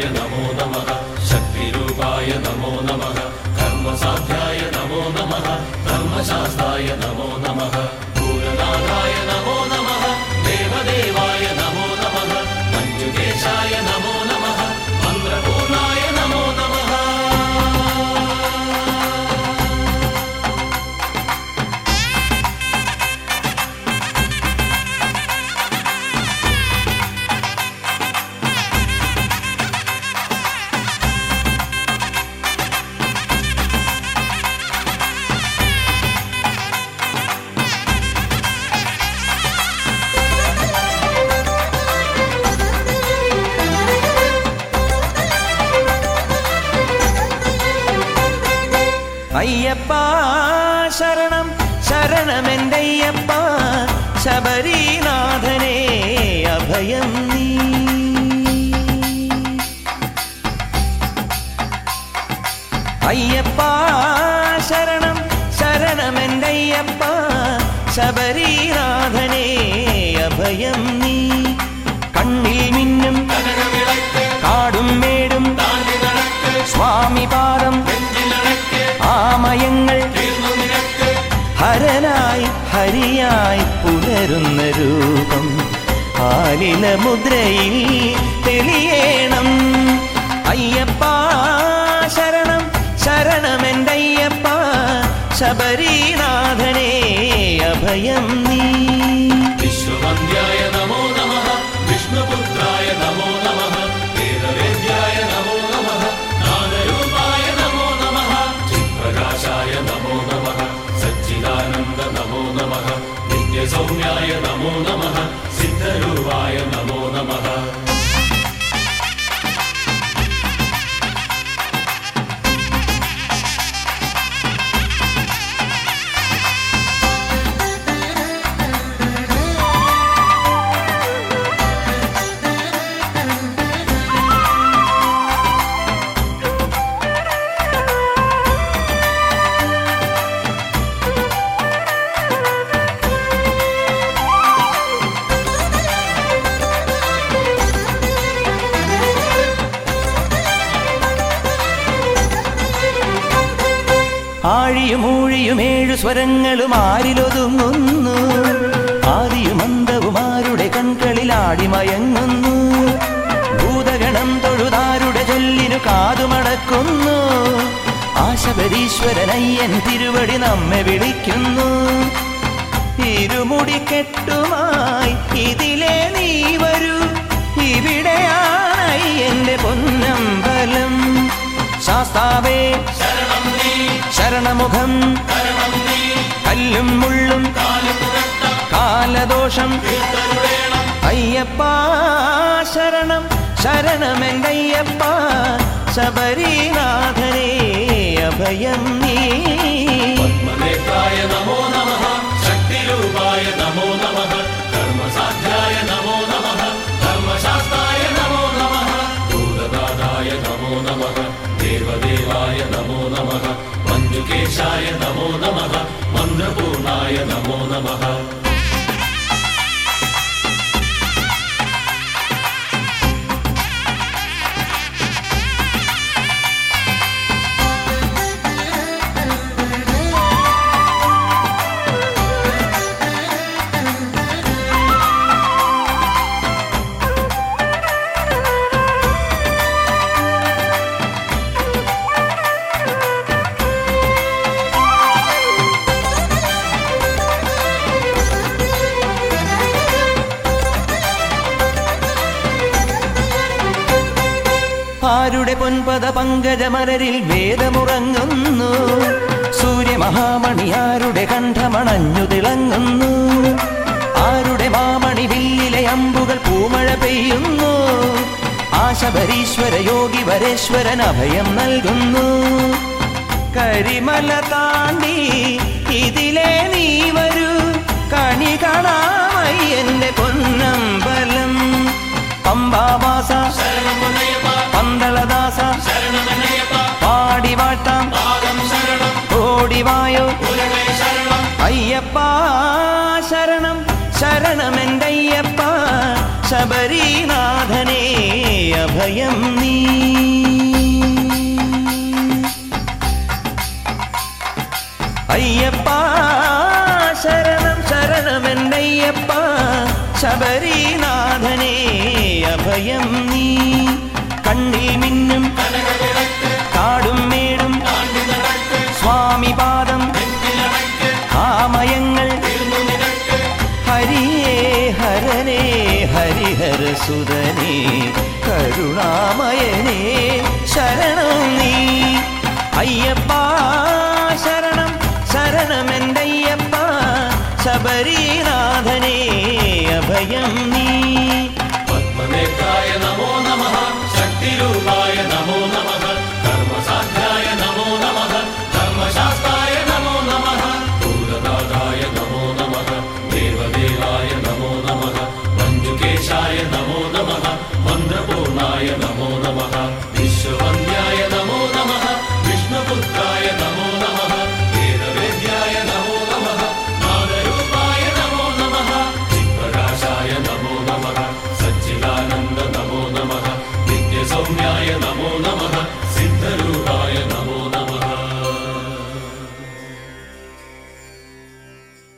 നമോ നമ ശക്തിരൂപായ നമോ നമ കർമ്മസാധ്യായ നമോ നമ ധർമ്മശാസ്ത്രായ നമോ നമ ഭൂതനാഥായ നമോ നമ ദേവദേവായ നമോ നമ മഞ്ജുകേശായ നമോ നമ മന്ത്രപൂർണായ നമോ നമ അയ്യപ്പ ശരണം ശരണമെന്തയ്യപ്പ ശബരീനാഥനെ അഭയം നീ അയ്യപ്പ ശരണം ശരണമെന്തയ്യപ്പ ശബരീനാഥനെ അഭയം നീ കണ്ണിൽ മിന്നും കാടും മേടും സ്വാമി പാദം ആമയങ്ങൾ ഹരനായി ഹരിയായി പുലരുന്ന രൂപം ആലില മുദ്രയിൽ തെളിയേണം അയ്യപ്പ ശരണം ശരണമെന്തയ്യപ്പ ശബരീനാഥനെ അഭയം നീ വിശ്വവന്ദ്യായ നമോ നമ വിഷ്ണുപുത്രായ നമോ നമ വേദവേദ്യായ നമോ നമ നാദരൂപായ നമോ നമ ചിത്പ്രകാശായ നമോ നമ സച്ചിദാനന്ദ നമോ നമ നിത്യസൗമ്യായ നമോ നമ സിദ്ധരൂപായ നമോ നമ ആഴിയും ഊഴിയും ഏഴു സ്വരങ്ങളും ആരിലൊതുങ്ങുന്നു ആദിയും അന്തവും ആരുടെ കൺകളിൽ ആടിമയങ്ങുന്നു ഭൂതഗണം തൊഴുതാരുടെ ചൊല്ലിനു കാതുമടക്കുന്നു ആശബരീശ്വരനയ്യൻ തിരുവടി നമ്മെ വിളിക്കുന്നു ഇരുമുടിക്കെട്ടുമായി ഇതിലെ നീ വരൂ ഇവിടെയായി എന്റെ പൊന്നമ്പലം ശാസ്താവേ ശരണമുഖം കല്ലും മുള്ളും കാലദോഷം അയ്യപ്പ ശരണം ശരണമെങ്കയ്യപ്പ ശബരീനാഥനെ അഭയം നീ പത്മനേത്രായ നമോ നമ ശക്തിരൂപായ നമോ നമ കർമ്മസാധ്യായ നമോ നമ ധർമ്മശാസ്ത്രായ നമോ നമ ഭൂതനാഥായ നമോ നമ ദേവദേവായ നമോ നമ മഞ്ജുകേശായ നമോ നമ മന്ത്രപൂർണായ നമോ നമ ആരുടെ പൊൻപത പങ്കജമലരിൽ വേദമുറങ്ങുന്നു സൂര്യമഹാമണി ആരുടെ കണ്ഠമണഞ്ഞു തിളങ്ങുന്നു ആരുടെ മാമണി വില്ലിലെ അമ്പുകൾ പൂമഴ പെയ്യുന്നു ആശബരീശ്വര യോഗി വരേശ്വരൻ അഭയം നൽകുന്നു കരിമല താണ്ടി ഇതിലെ നീ വരൂ കണി കാണാമായി എന്റെ പൊന്നമ്പലം പമ്പാവാസ പന്തളദാസ പാടി വാട്ടാം ഓടിവായോ അയ്യപ്പ ശരണം ശരണമെന്തയ്യപ്പ ശബരീനാഥനെ അഭയം നീ അയ്യപ്പ ശരണം ശരണമെന്നയ്യപ്പ ശബരിനാഥനെ അഭയം നീ കണ്ണിൽ മിന്നും കാടും മേടും സ്വാമി പാദം ആമയങ്ങൾ ഹരിയേ ഹരനേ ഹരിഹരസുതനേ കരുണാമയനേ ശരണം നീ അയ്യപ്പ ശരണം ശരണമെന്തയ്യപ്പ ശബരീനാഥനേ അഭയം നീ പത്മനേത്രായ നമോ നമഃ ശക്തിരൂപായ നമോ നമഃ കർമ്മസാധ്യായ നമോ നമഃ ധർമ്മശാസ്ത്രായ നമോ നമഃ ഭൂതനാഥായ നമോ നമഃ ദേവദേവായ നമോ നമഃ മഞ്ജുകേശായ നമോ നമഃ മന്ത്രപൂർണായ നമോ നമഃ വിശ്വവന്ദ്യായ നമോ നമഃ വിഷ്ണുപുത്രായ നമോ നമഃ വേദവേദ്യായ നമോ നമഃ നാദരൂപായ നമോ നമഃ ചിത്പ്രകാശായ നമോ നമഃ സച്ചിദാനന്ദ നമോ നമഃ നിത്യസൗമ്യായ നമോ